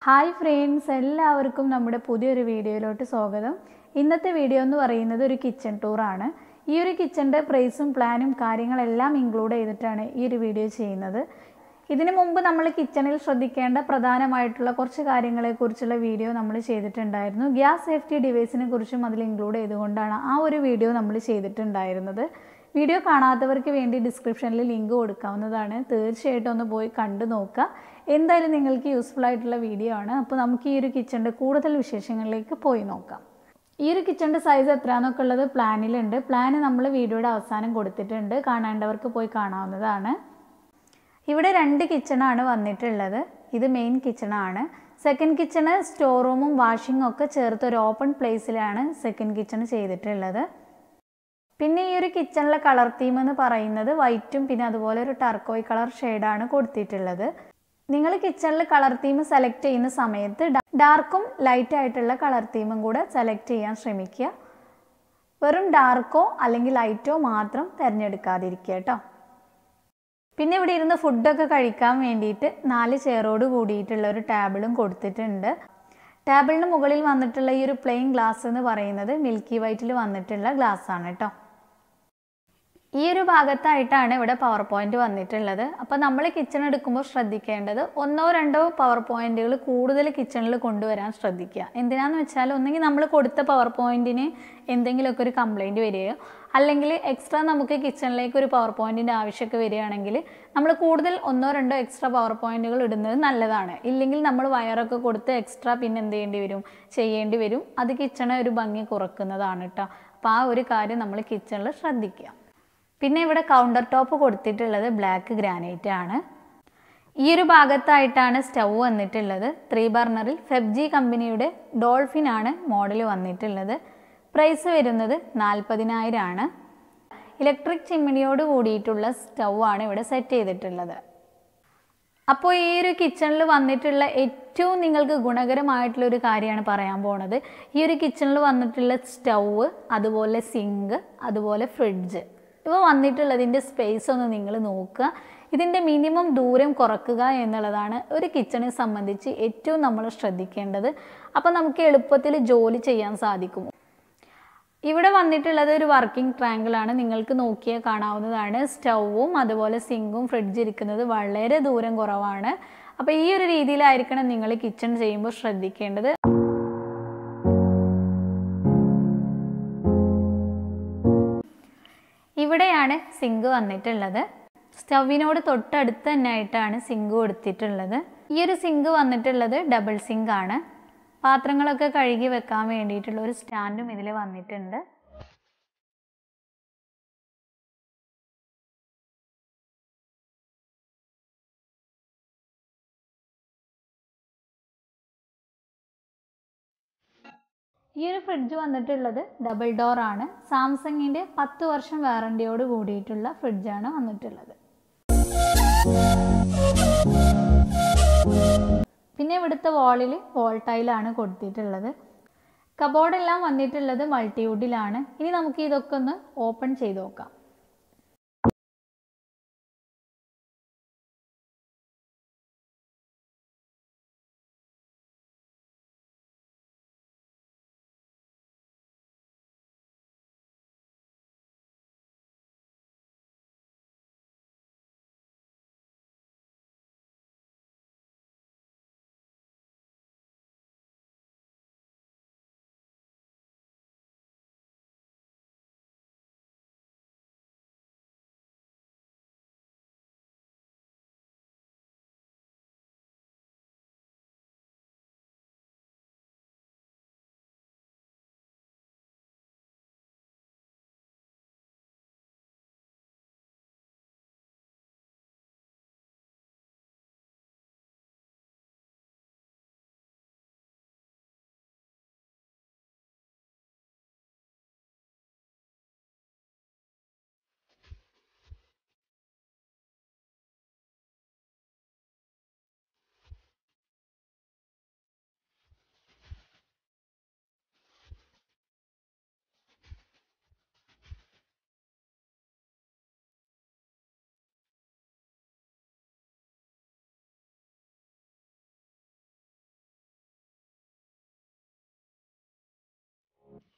hi friends എല്ലാവർക്കും നമ്മുടെ പുതിയൊരു വീഡിയോയിലോട്ട് സ്വാഗതം ഇന്നത്തെ വീഡിയോ എന്ന് പറയുന്നത് ഒരു കിച്ചൺ ടൂറാണ് ഈ ഒരു കിച്ചൻ്റെ പ്രൈസും പ്ലാനും കാര്യങ്ങളെല്ലാം ഇൻക്ലൂഡ് ചെയ്തിട്ടാണ് ഈ ഒരു വീഡിയോ ചെയ്യുന്നത് ഇതിനു മുമ്പ് നമ്മൾ കിച്ചണിൽ ശ്രദ്ധിക്കേണ്ട പ്രധാനമായിട്ടുള്ള കുറച്ച് കാര്യങ്ങളെക്കുറിച്ചുള്ള വീഡിയോ നമ്മൾ ചെയ്തിട്ടുണ്ടായിരുന്നു ഗ്യാസ് സേഫ്റ്റി ഡിവൈസിനെ കുറിച്ചും അതിൽ ഇൻക്ലൂഡ് ചെയ്തുകൊണ്ടാണ് ആ ഒരു വീഡിയോ നമ്മൾ ചെയ്തിട്ടുണ്ടായിരുന്നത് വീഡിയോ കാണാത്തവർക്ക് വേണ്ടി ഡിസ്ക്രിപ്ഷനിൽ ലിങ്ക് കൊടുക്കാവുന്നതാണ് തീർച്ചയായിട്ടും ഒന്ന് പോയി കണ്ടു നോക്കുക എന്തായാലും നിങ്ങൾക്ക് യൂസ്ഫുൾ ആയിട്ടുള്ള വീഡിയോ ആണ് അപ്പോൾ നമുക്ക് ഈ ഒരു കിച്ചണിൻ്റെ കൂടുതൽ വിശേഷങ്ങളിലേക്ക് പോയി നോക്കാം ഈ ഒരു കിച്ചണിൻ്റെ സൈസ് എത്രയാണെന്നൊക്കെ ഉള്ളത് പ്ലാനിലുണ്ട് പ്ലാന് നമ്മൾ വീഡിയോയുടെ അവസാനം കൊടുത്തിട്ടുണ്ട് കാണേണ്ടവർക്ക് പോയി കാണാവുന്നതാണ് ഇവിടെ രണ്ട് കിച്ചണാണ് വന്നിട്ടുള്ളത് ഇത് മെയിൻ കിച്ചണാണ് സെക്കൻഡ് കിച്ചണ് സ്റ്റോർ റൂമും വാഷിങ്ങും ഒക്കെ ചേർത്ത് ഒരു ഓപ്പൺ പ്ലേസിലാണ് സെക്കൻഡ് കിച്ചൺ ചെയ്തിട്ടുള്ളത് പിന്നെ ഈ ഒരു കിച്ചണിലെ കളർ തീം എന്ന് പറയുന്നത് വൈറ്റും പിന്നെ അതുപോലെ ഒരു ടർക്കോയ് കളർ ഷെയ്ഡാണ് കൊടുത്തിട്ടുള്ളത് നിങ്ങൾ കിച്ചണിൽ കളർ തീം സെലക്ട് ചെയ്യുന്ന സമയത്ത് ഡാർക്കും ലൈറ്റ് ആയിട്ടുള്ള കളർ തീമും കൂടെ സെലക്ട് ചെയ്യാൻ ശ്രമിക്കുക വെറും ഡാർക്കോ അല്ലെങ്കിൽ ലൈറ്റോ മാത്രം തിരഞ്ഞെടുക്കാതിരിക്കുക കേട്ടോ പിന്നെ ഇവിടെ ഇരുന്ന് ഫുഡൊക്കെ കഴിക്കാൻ വേണ്ടിയിട്ട് നാല് ചെയറോട് കൂടിയിട്ടുള്ള ഒരു ടേബിളും കൊടുത്തിട്ടുണ്ട് ടേബിളിന് മുകളിൽ വന്നിട്ടുള്ള ഈ ഒരു പ്ലെയിൻ ഗ്ലാസ് എന്ന് പറയുന്നത് മിൽക്കി വൈറ്റിൽ വന്നിട്ടുള്ള ഗ്ലാസ് ആണ് കേട്ടോ ഈ ഒരു ഭാഗത്തായിട്ടാണ് ഇവിടെ പവർ പോയിന്റ് വന്നിട്ടുള്ളത് അപ്പോൾ നമ്മൾ കിച്ചൺ എടുക്കുമ്പോൾ ശ്രദ്ധിക്കേണ്ടത് ഒന്നോ രണ്ടോ പവർ പോയിന്റുകൾ കൂടുതൽ കിച്ചണിൽ കൊണ്ടുവരാൻ ശ്രദ്ധിക്കുക എന്തിനാന്ന് വെച്ചാൽ ഒന്നെങ്കിൽ നമ്മൾ കൊടുത്ത പവർ പോയിന്റിന് എന്തെങ്കിലുമൊക്കെ ഒരു കംപ്ലൈൻറ്റ് വരികയോ അല്ലെങ്കിൽ എക്സ്ട്രാ നമുക്ക് കിച്ചണിലേക്ക് ഒരു പവർ പോയിന്റിൻ്റെ ആവശ്യമൊക്കെ വരികയാണെങ്കിൽ നമ്മൾ കൂടുതൽ ഒന്നോ രണ്ടോ എക്സ്ട്രാ പവർ പോയിന്റുകൾ ഇടുന്നത് നല്ലതാണ് ഇല്ലെങ്കിൽ നമ്മൾ വയറൊക്കെ കൊടുത്ത് എക്സ്ട്രാ പിന്നെ എന്ത് ചെയ്യേണ്ടി വരും ചെയ്യേണ്ടി വരും അത് കിച്ചണെ ഒരു ഭംഗി കുറക്കുന്നതാണ് കേട്ടോ അപ്പോൾ ആ ഒരു കാര്യം നമ്മൾ കിച്ചണിൽ ശ്രദ്ധിക്കുക പിന്നെ ഇവിടെ കൗണ്ടർ ടോപ്പ് കൊടുത്തിട്ടുള്ളത് ബ്ലാക്ക് ഗ്രാനൈറ്റ് ആണ് ഈ ഒരു ഭാഗത്തായിട്ടാണ് സ്റ്റൗ വന്നിട്ടുള്ളത് ത്രീ ബർണറിൽ ഫെബ്ജി കമ്പനിയുടെ ഡോൾഫിൻ ആണ് മോഡൽ വന്നിട്ടുള്ളത് പ്രൈസ് വരുന്നത് നാൽപ്പതിനായിരം ആണ് ഇലക്ട്രിക് ചിമ്മിണിയോട് കൂടിയിട്ടുള്ള സ്റ്റൗ ആണ് ഇവിടെ സെറ്റ് ചെയ്തിട്ടുള്ളത് അപ്പോൾ ഈ ഒരു കിച്ചണിൽ വന്നിട്ടുള്ള ഏറ്റവും നിങ്ങൾക്ക് ഗുണകരമായിട്ടുള്ള ഒരു കാര്യമാണ് പറയാൻ പോണത് ഈ ഒരു കിച്ചണിൽ വന്നിട്ടുള്ള സ്റ്റൗവ് അതുപോലെ സിങ്ക് അതുപോലെ ഫ്രിഡ്ജ് ഇവ വന്നിട്ടുള്ളതിൻ്റെ സ്പേസ് ഒന്ന് നിങ്ങൾ നോക്കുക ഇതിൻ്റെ മിനിമം ദൂരം കുറക്കുക എന്നുള്ളതാണ് ഒരു കിച്ചണിനെ സംബന്ധിച്ച് ഏറ്റവും നമ്മൾ ശ്രദ്ധിക്കേണ്ടത് അപ്പോൾ നമുക്ക് എളുപ്പത്തിൽ ജോലി ചെയ്യാൻ സാധിക്കും ഇവിടെ വന്നിട്ടുള്ളത് ഒരു വർക്കിംഗ് ട്രാങ്കിളാണ് നിങ്ങൾക്ക് നോക്കിയാൽ കാണാവുന്നതാണ് സ്റ്റൗവും അതുപോലെ സിങ്കും ഫ്രിഡ്ജ് ഇരിക്കുന്നത് വളരെ ദൂരം കുറവാണ് അപ്പോൾ ഈ ഒരു രീതിയിലായിരിക്കണം നിങ്ങൾ കിച്ചൺ ചെയ്യുമ്പോൾ ശ്രദ്ധിക്കേണ്ടത് ഇവിടെയാണ് സിങ്ക് വന്നിട്ടുള്ളത് സ്റ്റവിനോട് തൊട്ടടുത്ത് തന്നെ ആയിട്ടാണ് സിങ്ക് കൊടുത്തിട്ടുള്ളത് ഈ ഒരു സിങ്ക് വന്നിട്ടുള്ളത് ഡബിൾ സിങ്ക് ആണ് പാത്രങ്ങളൊക്കെ കഴുകി വെക്കാൻ വേണ്ടിയിട്ടുള്ള ഒരു സ്റ്റാൻഡും ഇതിൽ വന്നിട്ടുണ്ട് ഈ ഒരു ഫ്രിഡ്ജ് വന്നിട്ടുള്ളത് ഡബിൾ ഡോർ ആണ് സാംസങ്ങിൻ്റെ പത്ത് വർഷം വാറണ്ടിയോട് കൂടിയിട്ടുള്ള ഫ്രിഡ്ജാണ് വന്നിട്ടുള്ളത് പിന്നെ ഇവിടുത്തെ വാളിൽ വോൾ ടൈലാണ് കൊടുത്തിട്ടുള്ളത് കബോർഡെല്ലാം വന്നിട്ടുള്ളത് മൾട്ടിവുഡിലാണ് ഇനി നമുക്ക് ഇതൊക്കെ ഒന്ന് ഓപ്പൺ ചെയ്ത് നോക്കാം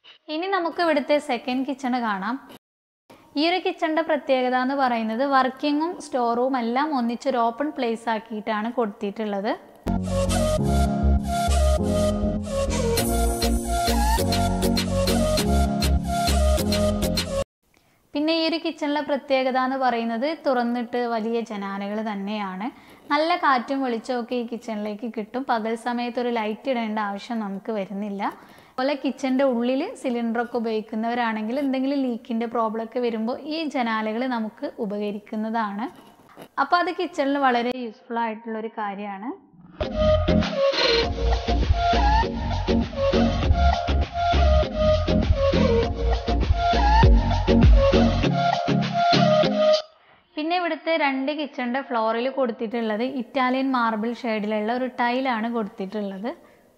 ഇനി നമുക്ക് ഇവിടുത്തെ സെക്കൻഡ് കിച്ചൺ കാണാം ഈ ഒരു കിച്ചണിൻ്റെ പ്രത്യേകത എന്ന് പറയുന്നത് വർക്കിങ്ങും സ്റ്റോർ റൂം എല്ലാം ഒന്നിച്ചൊരു ഓപ്പൺ പ്ലേസ് ആക്കിയിട്ടാണ് കൊടുത്തിട്ടുള്ളത് പിന്നെ ഈ ഒരു കിച്ചണിലെ പ്രത്യേകത എന്ന് പറയുന്നത് തുറന്നിട്ട് വലിയ ജനാലകൾ തന്നെയാണ് നല്ല കാറ്റും വെളിച്ചവും ഒക്കെ ഈ കിച്ചണിലേക്ക് കിട്ടും പകൽ സമയത്ത് ഒരു ലൈറ്റ് ഇടേണ്ട ആവശ്യം നമുക്ക് വരുന്നില്ല അതുപോലെ കിച്ചൻ്റെ ഉള്ളിൽ സിലിണ്ടറൊക്കെ ഉപയോഗിക്കുന്നവരാണെങ്കിൽ എന്തെങ്കിലും ലീക്കിൻ്റെ പ്രോബ്ലം ഒക്കെ വരുമ്പോൾ ഈ ജനാലകൾ നമുക്ക് ഉപകരിക്കുന്നതാണ് അപ്പോൾ അത് കിച്ചണിൽ വളരെ യൂസ്ഫുൾ ആയിട്ടുള്ള ഒരു കാര്യമാണ് പിന്നെ ഇവിടുത്തെ രണ്ട് കിച്ചണിൻ്റെ ഫ്ലോറിൽ കൊടുത്തിട്ടുള്ളത് ഇറ്റാലിയൻ മാർബിൾ ഷെയ്ഡിലുള്ള ഒരു ടൈലാണ് കൊടുത്തിട്ടുള്ളത്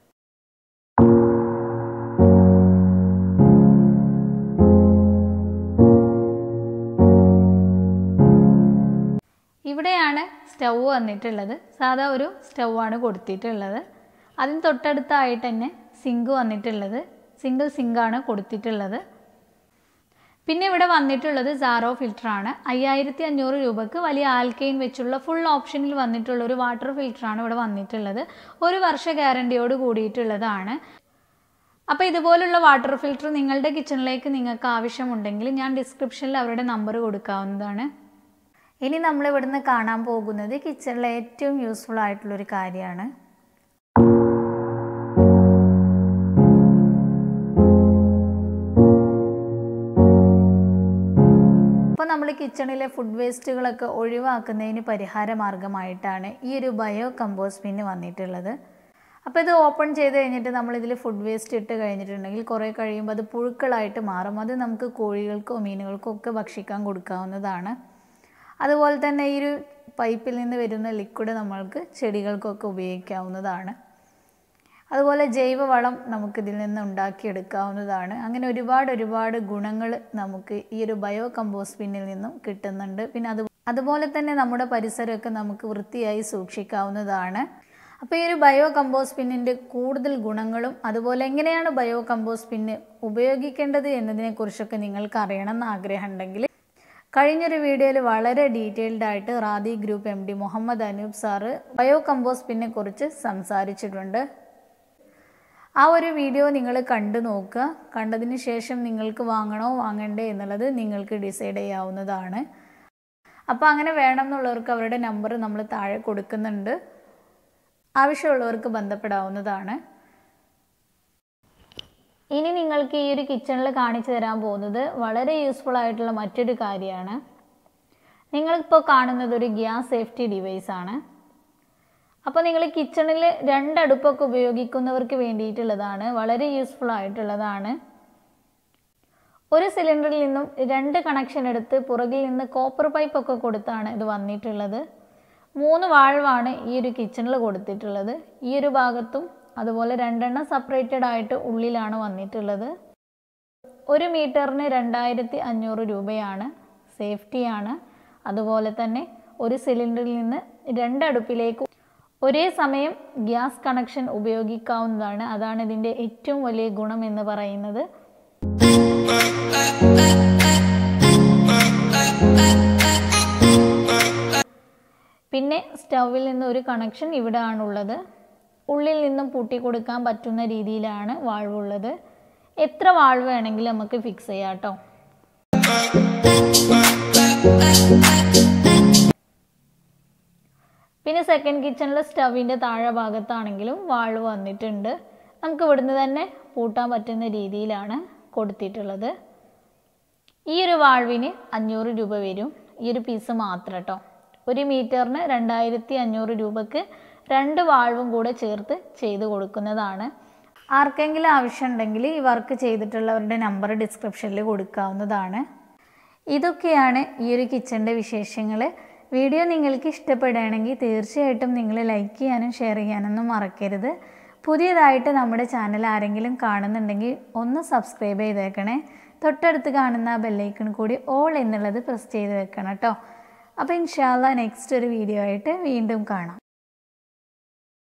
ഇവിടെയാണ് സ്റ്റൗ വന്നിട്ടുള്ളത് സാധാ ഒരു സ്റ്റൗ ആണ് കൊടുത്തിട്ടുള്ളത് അതിന് തൊട്ടടുത്തായിട്ട് തന്നെ സിങ്ക് വന്നിട്ടുള്ളത് സിംഗിൾ സിങ്കാണ് കൊടുത്തിട്ടുള്ളത് പിന്നെ ഇവിടെ വന്നിട്ടുള്ളത് സാറോ ഫിൽറ്ററാണ് അയ്യായിരത്തി അഞ്ഞൂറ് രൂപക്ക് വലിയ ആൽക്കെയിൻ വെച്ചുള്ള ഫുൾ ഓപ്ഷനിൽ വന്നിട്ടുള്ള ഒരു വാട്ടർ ഫിൽറ്ററാണ് ഇവിടെ വന്നിട്ടുള്ളത് ഒരു വർഷ ഗ്യാരണ്ടിയോട് കൂടിയിട്ടുള്ളതാണ് അപ്പോൾ ഇതുപോലുള്ള വാട്ടർ ഫിൽറ്റർ നിങ്ങളുടെ കിച്ചണിലേക്ക് നിങ്ങൾക്ക് ആവശ്യമുണ്ടെങ്കിൽ ഞാൻ ഡിസ്ക്രിപ്ഷനിൽ അവരുടെ നമ്പർ കൊടുക്കാവുന്നതാണ് ഇനി നമ്മൾ ഇവിടുന്ന് കാണാൻ പോകുന്നത് കിച്ചണിലെ ഏറ്റവും യൂസ്ഫുൾ ആയിട്ടുള്ളൊരു കാര്യമാണ് അപ്പോൾ നമ്മൾ കിച്ചണിലെ ഫുഡ് വേസ്റ്റുകളൊക്കെ ഒഴിവാക്കുന്നതിന് പരിഹാര മാർഗമായിട്ടാണ് ഈ ഒരു ബയോ കമ്പോസ്റ്റ് ബിന്ന് വന്നിട്ടുള്ളത് അപ്പോൾ ഇത് ഓപ്പൺ ചെയ്ത് കഴിഞ്ഞിട്ട് നമ്മളിതിൽ ഫുഡ് വേസ്റ്റ് ഇട്ട് കഴിഞ്ഞിട്ടുണ്ടെങ്കിൽ കുറേ കഴിയുമ്പോൾ അത് പുഴുക്കളായിട്ട് മാറും അത് നമുക്ക് കോഴികൾക്കോ മീനുകൾക്കോ ഒക്കെ ഭക്ഷിക്കാൻ കൊടുക്കാവുന്നതാണ് അതുപോലെ തന്നെ ഈ ഒരു പൈപ്പിൽ നിന്ന് വരുന്ന ലിക്വിഡ് നമ്മൾക്ക് ചെടികൾക്കൊക്കെ ഉപയോഗിക്കാവുന്നതാണ് അതുപോലെ ജൈവവളം നമുക്കിതിൽ നിന്ന് ഉണ്ടാക്കിയെടുക്കാവുന്നതാണ് അങ്ങനെ ഒരുപാട് ഒരുപാട് ഗുണങ്ങൾ നമുക്ക് ഈ ഒരു ബയോ കമ്പോസ്റ്റ് പിന്നിൽ നിന്നും കിട്ടുന്നുണ്ട് പിന്നെ അത് അതുപോലെ തന്നെ നമ്മുടെ പരിസരമൊക്കെ നമുക്ക് വൃത്തിയായി സൂക്ഷിക്കാവുന്നതാണ് അപ്പോൾ ഈ ഒരു ബയോ കമ്പോസ്റ്റ് പിന്നിൻ്റെ കൂടുതൽ ഗുണങ്ങളും അതുപോലെ എങ്ങനെയാണ് ബയോ കമ്പോസ്റ്റ് പിന്ന് ഉപയോഗിക്കേണ്ടത് എന്നതിനെക്കുറിച്ചൊക്കെ നിങ്ങൾക്ക് അറിയണമെന്ന് ആഗ്രഹം ഉണ്ടെങ്കിൽ കഴിഞ്ഞൊരു വീഡിയോയിൽ വളരെ ഡീറ്റെയിൽഡ് ആയിട്ട് റാദി group M D Muhammad Anoop sir bio compost പിന്നെ കുറിച്ച് സംസാരിച്ചിട്ടുണ്ട് ആ ഒരു വീഡിയോ നിങ്ങൾ കണ്ടു നോക്കുക കണ്ടതിന് ശേഷം നിങ്ങൾക്ക് വാങ്ങണോ വാങ്ങണ്ടേ എന്നുള്ളത് നിങ്ങൾക്ക് ഡിസൈഡ് ചെയ്യാവുന്നതാണ് അപ്പോൾ അങ്ങനെ വേണം എന്നുള്ളവർക്ക് അവരുടെ നമ്പർ നമ്മൾ താഴെ കൊടുക്കുന്നുണ്ട് ആവശ്യമുള്ളവർക്ക് ബന്ധപ്പെടാവുന്നതാണ് ഇനി നിങ്ങൾക്ക് ഈ ഒരു കിച്ചണിൽ കാണിച്ചു തരാൻ പോകുന്നത് വളരെ യൂസ്ഫുൾ ആയിട്ടുള്ള മറ്റൊരു കാര്യമാണ് നിങ്ങളിപ്പോൾ കാണുന്നത് ഒരു ഗ്യാസ് സേഫ്റ്റി ഡിവൈസ് ആണ് അപ്പോൾ നിങ്ങൾ കിച്ചണിൽ രണ്ടടുപ്പൊക്കെ ഉപയോഗിക്കുന്നവർക്ക് വേണ്ടിയിട്ടുള്ളതാണ് വളരെ യൂസ്ഫുൾ ആയിട്ടുള്ളതാണ് ഒരു സിലിണ്ടറിൽ നിന്നും രണ്ട് കണക്ഷൻ എടുത്ത് പുറകിൽ നിന്ന് കോപ്പർ പൈപ്പൊക്കെ കൊടുത്താണ് ഇത് വന്നിട്ടുള്ളത് മൂന്ന് വാൾവാണ് ഈ ഒരു കിച്ചണിൽ കൊടുത്തിട്ടുള്ളത് ഈ ഒരു ഭാഗത്തും അതുപോലെ രണ്ടെണ്ണം സെപ്പറേറ്റഡ് ആയിട്ട് ഉള്ളിലാണ് വന്നിട്ടുള്ളത് ഒരു മീറ്ററിന് രണ്ടായിരത്തി അഞ്ഞൂറ് രൂപയാണ് സേഫ്റ്റിയാണ് അതുപോലെ തന്നെ ഒരു സിലിണ്ടറിൽ നിന്ന് രണ്ടടുപ്പിലേക്ക് ഒരേ സമയം ഗ്യാസ് കണക്ഷൻ ഉപയോഗിക്കാവുന്നതാണ് അതാണ് ഇതിൻ്റെ ഏറ്റവും വലിയ ഗുണം എന്ന് പറയുന്നത് പിന്നെ സ്റ്റൗവിൽ നിന്ന് ഒരു കണക്ഷൻ ഇവിടെ ആണുള്ളത് ഉള്ളിൽ നിന്നും പൂട്ടി കൊടുക്കാൻ പറ്റുന്ന രീതിയിലാണ് വാൾവ് ഉള്ളത് എത്ര വാൾവ് വേണമെങ്കിലും നമുക്ക് ഫിക്സ് ചെയ്യാം കേട്ടോ പിന്നെ സെക്കൻഡ് കിച്ചണിൽ സ്റ്റവിൻ്റെ താഴെ ഭാഗത്താണെങ്കിലും വാൾവ് വന്നിട്ടുണ്ട് നമുക്ക് ഇവിടുന്ന് തന്നെ പൂട്ടാൻ പറ്റുന്ന രീതിയിലാണ് കൊടുത്തിട്ടുള്ളത് ഈ ഒരു വാൾവിന് അഞ്ഞൂറ് രൂപ വരും ഈ ഒരു പീസ് മാത്രം കേട്ടോ ഒരു മീറ്ററിന് രണ്ടായിരത്തി അഞ്ഞൂറ് രൂപക്ക് രണ്ട് വാൾവും കൂടെ ചേർത്ത് ചെയ്ത് കൊടുക്കുന്നതാണ് ആർക്കെങ്കിലും ആവശ്യമുണ്ടെങ്കിൽ ഈ വർക്ക് ചെയ്തിട്ടുള്ളവരുടെ നമ്പർ ഡിസ്ക്രിപ്ഷനിൽ കൊടുക്കാവുന്നതാണ് ഇതൊക്കെയാണ് ഈ ഒരു കിച്ചണിൻ്റെ വിശേഷങ്ങൾ വീഡിയോ നിങ്ങൾക്ക് ഇഷ്ടപ്പെടുകയാണെങ്കിൽ തീർച്ചയായിട്ടും നിങ്ങൾ ലൈക്ക് ചെയ്യാനും ഷെയർ ചെയ്യാനൊന്നും മറക്കരുത് പുതിയതായിട്ട് നമ്മുടെ ചാനൽ ആരെങ്കിലും കാണുന്നുണ്ടെങ്കിൽ ഒന്ന് സബ്സ്ക്രൈബ് ചെയ്തേക്കണേ തൊട്ടടുത്ത് കാണുന്ന ആ ബെല്ലൈക്കൺ കൂടി ഓൾ എന്നുള്ളത് പ്രസ് ചെയ്ത് വെക്കണം കേട്ടോ അപ്പോൾ ഇൻഷാല്ല നെക്സ്റ്റ് ഒരു വീഡിയോ ആയിട്ട് വീണ്ടും കാണാം